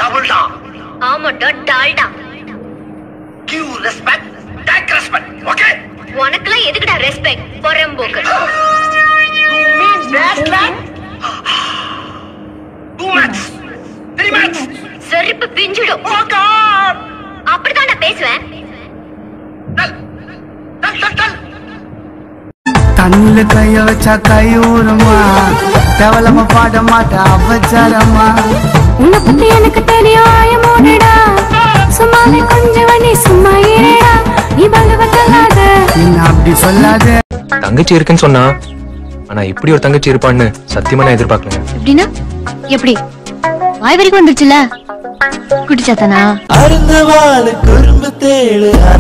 டபுள்டா ஆமாடா Dalda give respect take respect okay உனக்குலாம் எதுக்குடா ரெஸ்பெக்ட் பொறம்போக்கு யூ மீன் பேஸ்ட் டூ மேட்ச் த்ரீ மேட்ச் செருப்பு பிஞ்சிடும் ஓ காட் அப்படிதான் நான் பேசுவேன் டல் டல் டல் டல் கண்ணுல கைய வச்சா கை ஊறுமா தேவலமா பாட மாட்டா அவச்சாரமா உன்னை பத்தி எனக்கு தெரியும் ஆயமோனடா சும்மாவே கொஞ்சம் வண்டி சும்மா ஏடா நீ பலவ தள்ளாத என்ன அப்படி சொல்லாத தங்கச்சி இருக்குன்னு சொன்னா ஆனா இப்படி ஒரு தங்கச்சி இருப்பான்னு சத்தியமா நான் எதிர்பார்க்கல எப்படின்னா எப்படி வாய் வரைக்கும் வந்துருச்சுல குடிச்சாத்தானா அருந்தவாளு குறும்பு தேழு